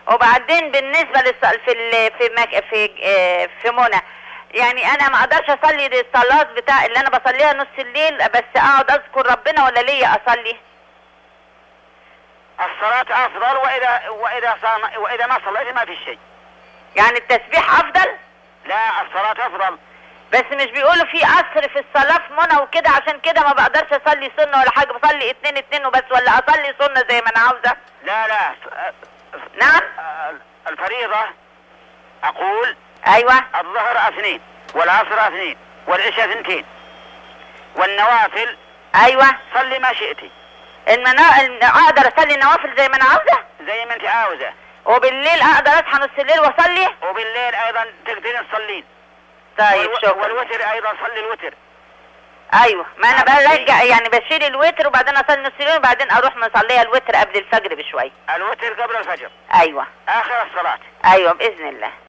وبعدين بالنسبه للص... في ال... في مك... في آه، في منى يعني انا ما اقدرش اصلي الصلاه بتاع اللي انا بصليها نص الليل بس اقعد اذكر ربنا ولا ليا اصلي الصلاة أفضل وإذا وإذا صام وإذا ما صليت ما في شيء يعني التسبيح افضل لا الصلاة أفضل بس مش بيقولوا في قصر في الصلاه في منى وكده عشان كده ما بقدرش اصلي سنه ولا حاجه بصلي اتنين اتنين وبس ولا اصلي سنه زي ما انا عاوزه لا لا نعم الفريضة أقول ايوه الظهر اثنين والعصر اثنين والعشاء اثنتين والنوافل ايوه صلي ما شئتي المنا... الن- اقدر اصلي النوافل زي ما انا عاوزه زي ما انت عاوزة وبالليل اقدر اصحى نص الليل واصلي وبالليل ايضا تقدرين تصلين طيب والو- شكرا والوتر ايضا صلي الوتر ايوه ما انا برجع يعني بشيل الوتر وبعدين اصلي نص الليل وبعدين اروح مصليه الوتر قبل الفجر بشويه الوتر قبل الفجر ايوه اخر الصلاة ايوه باذن الله